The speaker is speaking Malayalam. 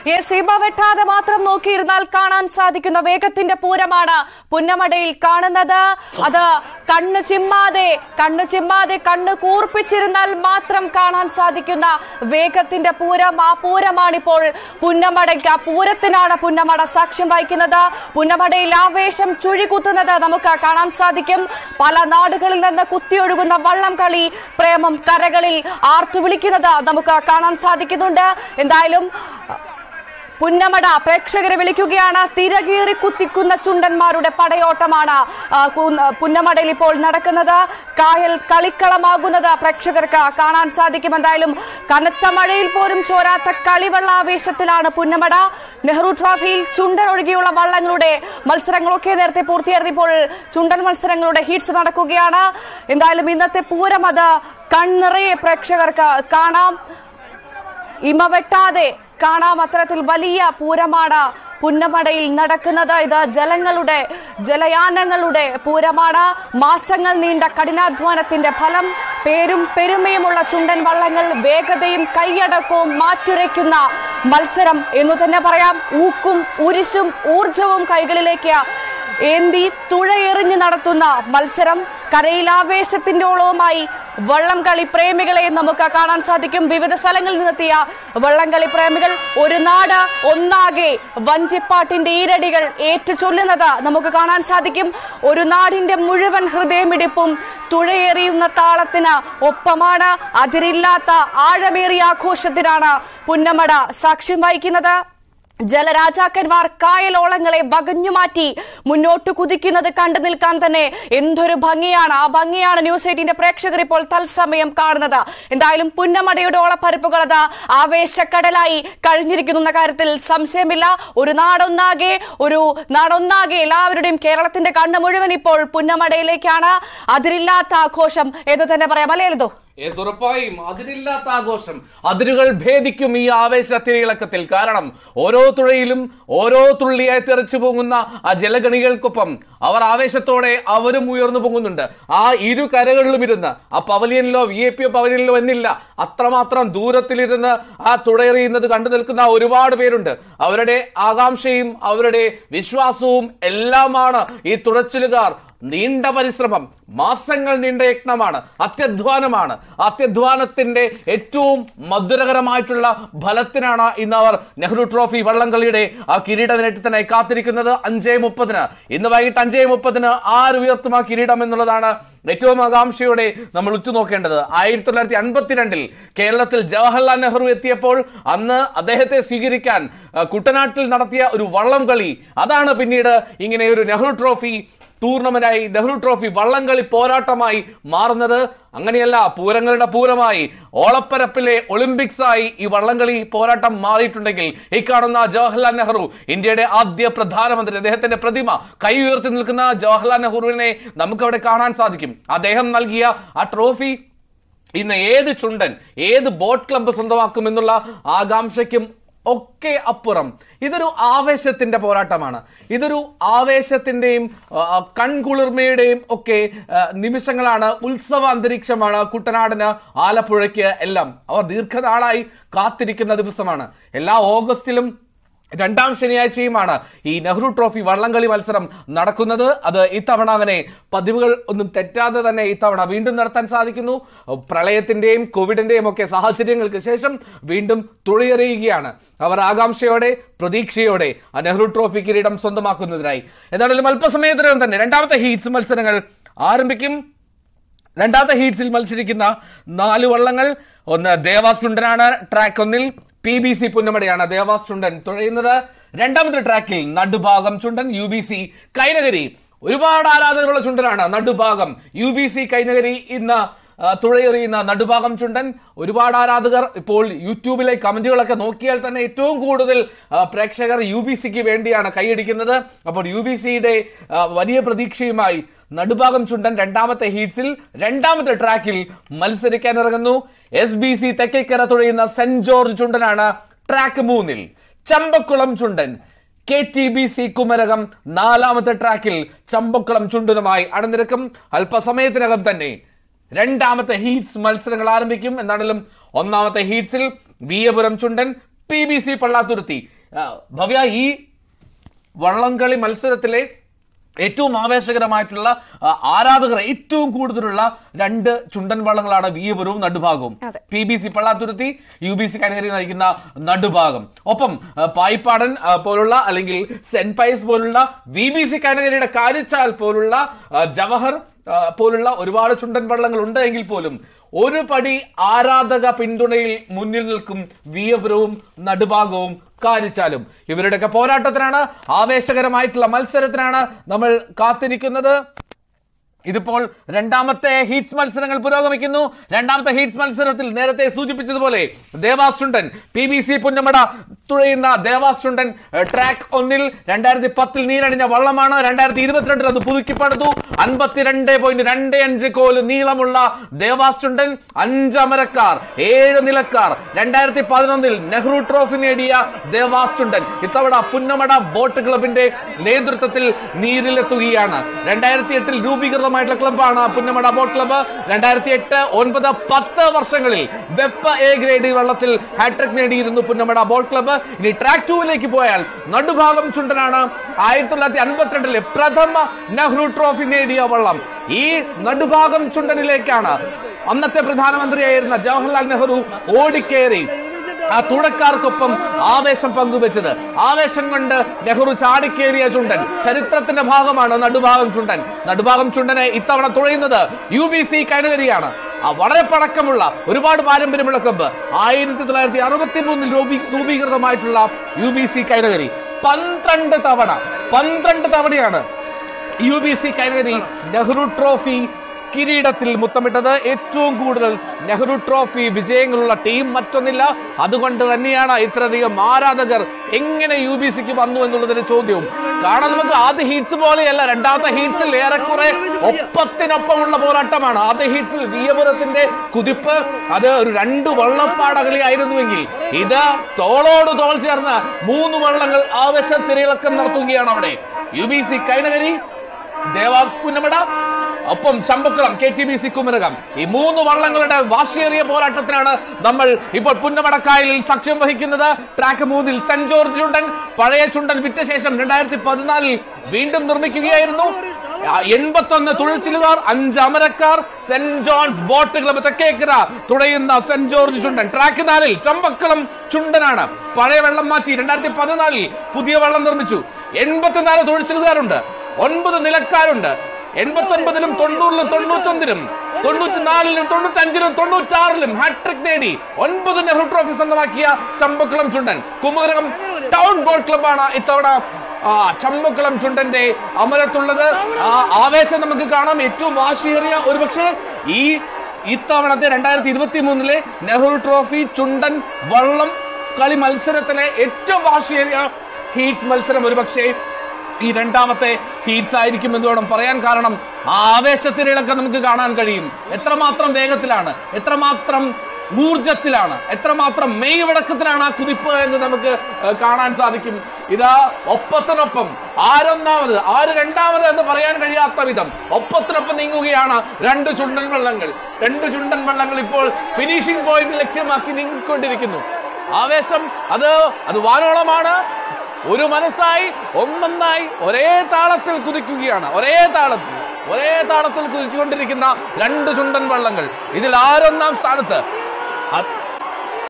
ഈ സീമ വെട്ടാതെ മാത്രം നോക്കിയിരുന്നാൽ കാണാൻ സാധിക്കുന്ന വേഗത്തിന്റെ പൂരമാണ് പുന്നമടയിൽ കാണുന്നത് അത് കണ്ണു ചിമ്മാതെ കണ്ണു ചിമ്മാതെ കണ്ണ് കൂർപ്പിച്ചിരുന്നാൽ മാത്രം കാണാൻ സാധിക്കുന്ന വേഗത്തിന്റെ പൂരം ആ പൂരമാണിപ്പോൾ പുന്നമടയ്ക്ക് ആ പൂരത്തിനാണ് പുന്നമട സാക്ഷ്യം വഹിക്കുന്നത് പുന്നമടയിൽ ആവേശം ചുഴികുത്തുന്നത് നമുക്ക് കാണാൻ സാധിക്കും പല നാടുകളിൽ നിന്ന് കുത്തിയൊഴുകുന്ന വള്ളം കളി പ്രേമം കരകളിൽ ആർത്തു വിളിക്കുന്നത് നമുക്ക് കാണാൻ സാധിക്കുന്നുണ്ട് എന്തായാലും പുന്നമട പ്രേക്ഷകരെ വിളിക്കുകയാണ് തിരകീറി കുത്തിക്കുന്ന ചുണ്ടന്മാരുടെ പടയോട്ടമാണ് ആ, കു- പുന്നമടയിൽ ഇപ്പോൾ നടക്കുന്നത് കായൽ കളിക്കളമാകുന്നത് പ്രേക്ഷകർക്ക് കാണാൻ സാധിക്കും എന്തായാലും കനത്ത മഴയിൽ പോലും ചോരാത്ത കളിവെള്ളാവേശത്തിലാണ് പുന്നമട നെഹ്റു ട്രോഫിയിൽ ചുണ്ടൻ ഒഴികെയുള്ള വള്ളങ്ങളുടെ മത്സരങ്ങളൊക്കെ നേരത്തെ പൂർത്തിയായിരുന്നപ്പോൾ ചുണ്ടൻ മത്സരങ്ങളുടെ ഹീറ്റ്സ് നടക്കുകയാണ് എന്തായാലും ഇന്നത്തെ പൂരം അത് കണ്ണിറയെ പ്രേക്ഷകർക്ക് കാണാം ഇമ വെട്ടാതെ കാണാം അത്തരത്തിൽ വലിയ പൂരമാണ് പുന്നമടയിൽ നടക്കുന്നത് ഇത് ജലങ്ങളുടെ ജലയാനങ്ങളുടെ പൂരമാണ് മാസങ്ങൾ നീണ്ട കഠിനാധ്വാനത്തിന്റെ ഫലം പേരും പെരുമയുമുള്ള ചുണ്ടൻ വള്ളങ്ങൾ വേഗതയും കൈയടക്കവും മാറ്റുരയ്ക്കുന്ന മത്സരം എന്നു തന്നെ പറയാം ഊക്കും ഉരിശും ഊർജവും കൈകളിലേക്ക് ഏന്തി തുഴയെറിഞ്ഞ് നടത്തുന്ന മത്സരം കരയിൽ ആവേശത്തിന്റെ ഓളവുമായി വള്ളംകളി പ്രേമികളെ നമുക്ക് കാണാൻ സാധിക്കും വിവിധ സ്ഥലങ്ങളിൽ നിന്നെത്തിയ വള്ളംകളി പ്രേമികൾ ഒരു നാട് ഒന്നാകെ വഞ്ചിപ്പാട്ടിന്റെ ഈരടികൾ ഏറ്റുചൊല്ലുന്നത് നമുക്ക് കാണാൻ സാധിക്കും ഒരു നാടിന്റെ മുഴുവൻ ഹൃദയമിടിപ്പും തുഴയേറിയുന്ന താളത്തിന് ഒപ്പമാണ് അതിരില്ലാത്ത ആഴമേറിയ ആഘോഷത്തിനാണ് പുന്നമട സാക്ഷ്യം വഹിക്കുന്നത് ജലരാജാക്കന്മാർ കായലോളങ്ങളെ വകഞ്ഞുമാറ്റി മുന്നോട്ട് കുതിക്കുന്നത് കണ്ടു നിൽക്കാൻ തന്നെ എന്തൊരു ഭംഗിയാണ് ആ ഭംഗിയാണ് ന്യൂസ് എയ്റ്റീന്റെ പ്രേക്ഷകർ ഇപ്പോൾ തത്സമയം കാണുന്നത് എന്തായാലും പുന്നമടയുടെ ഓളപ്പരപ്പുകൾ അത് ആവേശക്കടലായി കഴിഞ്ഞിരിക്കുന്ന കാര്യത്തിൽ സംശയമില്ല ഒരു നാടൊന്നാകെ ഒരു നാടൊന്നാകെ എല്ലാവരുടെയും കേരളത്തിന്റെ കണ്ണ് മുഴുവൻ ഇപ്പോൾ പുന്നമടയിലേക്കാണ് അതിരില്ലാത്ത ആഘോഷം എന്ന് തന്നെ പറയാം അല്ലേ ലതോ ഏത് ഉറപ്പായും അതിരില്ലാത്ത ആഘോഷം അതിരുകൾ ഭേദിക്കും ഈ ആവേശ തിരയിളക്കത്തിൽ കാരണം ഓരോ തുഴയിലും ഓരോ തുള്ളിയായി തെറിച്ചു പോകുന്ന ആ ജലഗണികൾക്കൊപ്പം അവർ ആവേശത്തോടെ അവരും ഉയർന്നു പോകുന്നുണ്ട് ആ ഇരു കരകളിലും ഇരുന്ന് ആ പവലിയനിലോ വി എ പി പവലിയനിലോ എന്നില്ല അത്രമാത്രം ദൂരത്തിലിരുന്ന് ആ തുഴയെറിയുന്നത് കണ്ടു നിൽക്കുന്ന ഒരുപാട് പേരുണ്ട് അവരുടെ ആകാംക്ഷയും അവരുടെ വിശ്വാസവും എല്ലാമാണ് ഈ തുഴച്ചിലുകാർ നീണ്ട പരിശ്രമം മാസങ്ങൾ നീണ്ട യത്നമാണ് അത്യധ്വാനമാണ് അത്യധ്വാനത്തിന്റെ ഏറ്റവും മധുരകരമായിട്ടുള്ള ഫലത്തിനാണ് ഇന്ന് അവർ നെഹ്റു ട്രോഫി വള്ളംകളിയുടെ ആ കിരീട നേട്ടത്തിനായി കാത്തിരിക്കുന്നത് അഞ്ചേ മുപ്പതിന് ഇന്ന് വൈകിട്ട് അഞ്ചേ മുപ്പതിന് ആര് ഉയർത്തും ആ കിരീടം എന്നുള്ളതാണ് ഏറ്റവും ആകാംക്ഷയോടെ നമ്മൾ ഉറ്റുനോക്കേണ്ടത് ആയിരത്തി തൊള്ളായിരത്തി അൻപത്തിരണ്ടിൽ കേരളത്തിൽ ജവഹർലാൽ നെഹ്റു എത്തിയപ്പോൾ അന്ന് അദ്ദേഹത്തെ സ്വീകരിക്കാൻ ആ, കുട്ടനാട്ടിൽ നടത്തിയ ഒരു വള്ളം കളി അതാണ് പിന്നീട് ഇങ്ങനെ ഒരു നെഹ്റു ട്രോഫി ടൂർണമെന്റായി നെഹ്റു ട്രോഫി വള്ളംകളി പോരാട്ടമായി മാറുന്നത് അങ്ങനെയല്ല പൂരങ്ങളുടെ പൂരമായി ഓളപ്പരപ്പിലെ ഒളിമ്പിക്സ് ആയി ഈ വള്ളംകളി പോരാട്ടം മാറിയിട്ടുണ്ടെങ്കിൽ ഈ കാണുന്ന ജവഹർലാൽ നെഹ്റു ഇന്ത്യയുടെ ആദ്യ പ്രധാനമന്ത്രി അദ്ദേഹത്തിന്റെ പ്രതിമ കൈ ഉയർത്തി നിൽക്കുന്ന ജവഹർലാൽ നെഹ്റുവിനെ നമുക്ക് അവിടെ കാണാൻ സാധിക്കും അദ്ദേഹം നൽകിയ ആ ട്രോഫി ഇന്ന് ഏത് ചുണ്ടൻ ഏത് ബോട്ട് ക്ലബ്ബ് സ്വന്തമാക്കും എന്നുള്ള ആകാംക്ഷയ്ക്കും ഒക്കെ അപ്പുറം ഇതൊരു ആവേശത്തിന്റെ പോരാട്ടമാണ് ഇതൊരു ആവേശത്തിന്റെയും ആ, കൺകുളിർമയുടെയും ഒക്കെ ആ, നിമിഷങ്ങളാണ് ഉത്സവ അന്തരീക്ഷമാണ് കുട്ടനാടിന് ആലപ്പുഴയ്ക്ക് എല്ലാം അവർ ദീർഘനാളായി കാത്തിരിക്കുന്ന ദിവസമാണ് എല്ലാ ഓഗസ്റ്റിലും രണ്ടാം ശനിയാഴ്ചയുമാണ് ഈ നെഹ്റു ട്രോഫി വള്ളംകളി മത്സരം നടക്കുന്നത് അത് ഇത്തവണ അങ്ങനെ പതിവുകൾ ഒന്നും തെറ്റാതെ തന്നെ ഇത്തവണ വീണ്ടും നടത്താൻ സാധിക്കുന്നു പ്രളയത്തിന്റെയും കോവിഡിന്റെയും ഒക്കെ സാഹചര്യങ്ങൾക്ക് ശേഷം വീണ്ടും തുഴയെറിയുകയാണ് അവർ ആകാംക്ഷയോടെ പ്രതീക്ഷയോടെ ആ നെഹ്റു ട്രോഫി കിരീടം സ്വന്തമാക്കുന്നതിനായി എന്തായാലും അല്പസമയത്തിനകം തന്നെ രണ്ടാമത്തെ ഹീറ്റ്സ് മത്സരങ്ങൾ ആരംഭിക്കും രണ്ടാമത്തെ ഹീറ്റ്സിൽ മത്സരിക്കുന്ന നാല് വള്ളങ്ങൾ ഒന്ന് ദേവാസ് ചുണ്ടനാണ് ട്രാക്ക് ഒന്നിൽ പി ബി സി പുന്നമടയാണ് ദേവാസ് ചുണ്ടൻ തുഴയുന്നത് രണ്ടാമത്തെ ട്രാക്കിൽ Nadubhagam Chundan U B C Kainakari ഒരുപാട് ആരാധകരുള്ള ചുണ്ടനാണ് Nadubhagam U B C Kainakari ഇന്ന് ആ, തുഴയെറിയുന്ന നടുഭാഗം ചുണ്ടൻ ഒരുപാട് ആരാധകർ ഇപ്പോൾ യൂട്യൂബിലെ കമന്റുകളൊക്കെ നോക്കിയാൽ തന്നെ ഏറ്റവും കൂടുതൽ ആ, പ്രേക്ഷകർ യു ബി സിക്ക് വേണ്ടിയാണ് കൈയടിക്കുന്നത് അപ്പോൾ യു ബി സിയുടെ വലിയ പ്രതീക്ഷയുമായി നടുഭാഗം ചുണ്ടൻ രണ്ടാമത്തെ ഹീറ്റ്സിൽ രണ്ടാമത്തെ ട്രാക്കിൽ മത്സരിക്കാൻ ഇറങ്ങുന്നു എസ് ബി സി തെക്കേക്കര തുഴയുന്ന സെന്റ് ജോർജ് ചുണ്ടനാണ് ട്രാക്ക് മൂന്നിൽ Champakulam Chundan K T B C Kumarakom നാലാമത്തെ ട്രാക്കിൽ ചമ്പക്കുളം ചുണ്ടനുമായി അണിനിരക്കും അല്പസമയത്തിനകം തന്നെ രണ്ടാമത്തെ ഹീറ്റ്സ് മത്സരങ്ങൾ ആരംഭിക്കും എന്നാണെങ്കിലും ഒന്നാമത്തെ ഹീറ്റ്സിൽ Viyapuram Chundan P B C Pallathuruthy ആ, ഭവ്യ ഈ വള്ളംകളി മത്സരത്തിലെ ഏറ്റവും ആവേശകരമായിട്ടുള്ള ആ, ആരാധകർ ഏറ്റവും കൂടുതലുള്ള രണ്ട് ചുണ്ടൻ വള്ളങ്ങളാണ് വിയപുരവും നടുഭാഗവും അതെ. P B C Pallathuruthy U B C category നയിക്കുന്ന നടുഭാഗം ഒപ്പം ആ, പായിപ്പാടൻ ആ, പോലുള്ള അല്ലെങ്കിൽ സെന്റ് പൈസ് പോലുള്ള വി ബി സി കാറ്റഗറിയുടെ കാരിച്ചാൽ പോലുള്ള ആ, ജവഹർ ആ, പോലുള്ള ഒരുപാട് ചുണ്ടൻ വള്ളങ്ങൾ ഉണ്ട് എങ്കിൽ പോലും ഒരു പടി ആരാധക പിന്തുണയിൽ മുന്നിൽ നിൽക്കും വിയപുരവും നടുഭാഗവും കാരിച്ചാലും ഇവരുടെയൊക്കെ പോരാട്ടത്തിനാണ് ആവേശകരമായിട്ടുള്ള മത്സരത്തിനാണ് നമ്മൾ കാത്തിരിക്കുന്നത് ഇതിപ്പോൾ രണ്ടാമത്തെ ഹീറ്റ്സ് മത്സരങ്ങൾ പുരോഗമിക്കുന്നു രണ്ടാമത്തെ ഹീറ്റ്സ് മത്സരത്തിൽ നേരത്തെ സൂചിപ്പിച്ചതുപോലെ Devas Chundan P B C Punnamada തുഴയുന്ന ദേവാസ് ചുണ്ടൻ ഏഹ്, ട്രാക്ക് ഒന്നിൽ രണ്ടായിരത്തി പത്തിൽ നീരണിഞ്ഞ വള്ളമാണ് രണ്ടായിരത്തി ഇരുപത്തിരണ്ടിൽ അത് പുതുക്കി പടുത്തു അൻപത്തിരണ്ട് പോയിന്റ് രണ്ട് അഞ്ച് കോല് നീളമുള്ള ദേവാസ് ചുണ്ടൻ അഞ്ചമരക്കാർ ഏഴ് നിലക്കാർ രണ്ടായിരത്തി പതിനൊന്നിൽ നെഹ്റു ട്രോഫി നേടിയ ദേവാസ് ചുണ്ടൻ ഇത്തവണ പുന്നമട ബോട്ട് ക്ലബിന്റെ നേതൃത്വത്തിൽ നീരിലെത്തുകയാണ് രണ്ടായിരത്തി എട്ടിൽ രൂപീകൃതമായിട്ടുള്ള ക്ലബ്ബാണ് പുന്നമട ബോട്ട് ക്ലബ്ബ് രണ്ടായിരത്തി എട്ട് ഒൻപത് പത്ത് വർഷങ്ങളിൽ വെപ്പ എ ഗ്രേഡ് വള്ളത്തിൽ ഹാട്രിക് നേടിയിരുന്നു പുന്നമട ബോട്ട് ക്ലബ്ബ് ഇനി ട്രാക്ക് ടൂവിലേക്ക് പോയാൽ നടുഭാഗം ചുണ്ടനാണ് ആയിരത്തി തൊള്ളായിരത്തി അൻപത്തിരണ്ടിലെ പ്രഥമ നെഹ്റു ട്രോഫി നേടിയ വള്ളം ഈ നടുഭാഗം ചുണ്ടനിലേക്കാണ് അന്നത്തെ പ്രധാനമന്ത്രിയായിരുന്ന ജവഹർലാൽ നെഹ്റു ഓടിക്കേറി ആ തുടക്കാർക്കൊപ്പം ആവേശം പങ്കുവെച്ചത് ആവേശം കൊണ്ട് നെഹ്റു ചാടിക്കേറിയ ചുണ്ടൻ ചരിത്രത്തിന്റെ ഭാഗമാണ് നടുഭാഗം ചുണ്ടൻ നടുഭാഗം ചുണ്ടനെ ഇത്തവണ തുഴയുന്നത് യു ബി സി കാറ്റഗറിയാണ് ആ വളരെ പഴക്കമുള്ള ഒരുപാട് പാരമ്പര്യമുള്ള ക്ലബ്ബ് ആയിരത്തി തൊള്ളായിരത്തി അറുപത്തി മൂന്നിൽ രൂപീ രൂപീകൃതമായിട്ടുള്ള യു ബി സി കാറ്റഗറി പന്ത്രണ്ട് തവണ പന്ത്രണ്ട് തവണയാണ് U B C category Nehru trophy കിരീടത്തിൽ മുത്തമിട്ടത് ഏറ്റവും കൂടുതൽ നെഹ്റു ട്രോഫി വിജയങ്ങളുള്ള ടീം മറ്റൊന്നില്ല അതുകൊണ്ട് തന്നെയാണ് ഇത്രയധികം ആരാധകർ എങ്ങനെ യു ബി സിക്ക് വന്നു എന്നുള്ളതിന് ചോദ്യവും കാരണം നമുക്ക് ആദ്യ ഹീറ്റ്സ് പോലെയല്ല രണ്ടാമത്തെ ഹീറ്റ്സിൽ ഏറെക്കുറെ ഒപ്പത്തിനൊപ്പമുള്ള പോരാട്ടമാണ് ആദ്യ ഹീറ്റ്സിൽ വിയപുരത്തിന്റെ കുതിപ്പ് അത് ഒരു രണ്ട് വള്ളപ്പാടകലിയായിരുന്നുവെങ്കിൽ ഇത് തോളോട് തോൾ ചേർന്ന് മൂന്ന് വള്ളങ്ങൾ ആവേശ തിരയിളക്കം നടത്തുകയാണ് അവിടെ U B C Kainakari Devas Punnamada ഒപ്പം Champakulam K T B C Kumarakom ഈ മൂന്ന് വള്ളങ്ങളുടെ വാശിയേറിയ പോരാട്ടത്തിനാണ് നമ്മൾ ഇപ്പോൾ പുന്നമടക്കായലിൽ സാക്ഷ്യം വഹിക്കുന്നത് ട്രാക്ക് മൂന്നിൽ സെന്റ് ജോർജ് ചുണ്ടൻ പഴയ ചുണ്ടൻ വിറ്റ ശേഷം രണ്ടായിരത്തി പതിനാലിൽ വീണ്ടും നിർമ്മിക്കുകയായിരുന്നു എൺപത്തൊന്ന് തുഴച്ചിലുകാർ അഞ്ച് അമരക്കാർ saint John's boat club Thekkekara തുഴയുന്ന സെന്റ് ജോർജ് ചുണ്ടൻ ട്രാക്ക് നാലിൽ ചമ്പക്കുളം ചുണ്ടനാണ് പഴയ വെള്ളം മാറ്റി രണ്ടായിരത്തി പതിനാലിൽ പുതിയ വെള്ളം നിർമ്മിച്ചു എൺപത്തിനാല് തുഴച്ചിലുകാരുണ്ട് ഒൻപത് നിലക്കാരുണ്ട് എൺപത്തി ഒൻപതിലും തൊണ്ണൂറിലും തൊണ്ണൂറ്റൊന്നിലും തൊണ്ണൂറ്റിനാലിലും തൊണ്ണൂറ്റഞ്ചിലും തൊണ്ണൂറ്റാറിലും ഹാട്രിക് നേടി ഒൻപത് നെഹ്റു ട്രോഫി സ്വന്തമാക്കിയ ചമ്പക്കുളം ചുണ്ടൻ കുമരകം ടൗൺ ബോട്ട് ക്ലബാണ് ഇത്തവണ ആ, ചമ്പക്കുളം ചുണ്ടന്റെ അമരത്തുള്ളത് ആ ആവേശം നമുക്ക് കാണാം ഏറ്റവും വാശിയേറിയ ഒരുപക്ഷെ ഈ ഇത്തവണത്തെ രണ്ടായിരത്തി ഇരുപത്തി മൂന്നിലെ നെഹ്റു ട്രോഫി ചുണ്ടൻ വള്ളം കളി മത്സരത്തിലെ ഏറ്റവും വാശിയേറിയ ഹീറ്റ്സ് മത്സരം ഒരുപക്ഷെ ഈ രണ്ടാമത്തെ ഹീറ്റ്സ് ആയിരിക്കും എന്ന് വേണം പറയാൻ കാരണം ആ ആവേശത്തിനിളക്കം നമുക്ക് കാണാൻ കഴിയും എത്രമാത്രം വേഗത്തിലാണ് എത്രമാത്രം ഊർജത്തിലാണ് എത്രമാത്രം മെയ് വടക്കത്തിലാണ് ആ കുതിപ്പ് എന്ന് നമുക്ക് ഏഹ്, കാണാൻ സാധിക്കും ഇതാ ഒപ്പത്തിനൊപ്പം ആരൊന്നാമത് ആര് രണ്ടാമത് എന്ന് പറയാൻ കഴിയാത്ത വിധം ഒപ്പത്തിനൊപ്പം നീങ്ങുകയാണ് രണ്ട് ചുണ്ടൻ വള്ളങ്ങൾ രണ്ട് ചുണ്ടൻ വള്ളങ്ങൾ ഇപ്പോൾ ഫിനിഷിംഗ് പോയിന്റ് ലക്ഷ്യമാക്കി നീങ്ങിക്കൊണ്ടിരിക്കുന്നു ആവേശം അത് അത് വാനോളമാണ് ഒരു മനസ്സായി ഒന്നൊന്നായി ഒരേ താളത്തിൽ കുതിക്കുകയാണ് ഒരേ താളത്തിൽ ഒരേ താളത്തിൽ കുതിച്ചുകൊണ്ടിരിക്കുന്ന രണ്ട് ചുണ്ടൻ വള്ളങ്ങൾ ഇതിൽ ആരൊന്നാം സ്ഥാനത്ത് അ-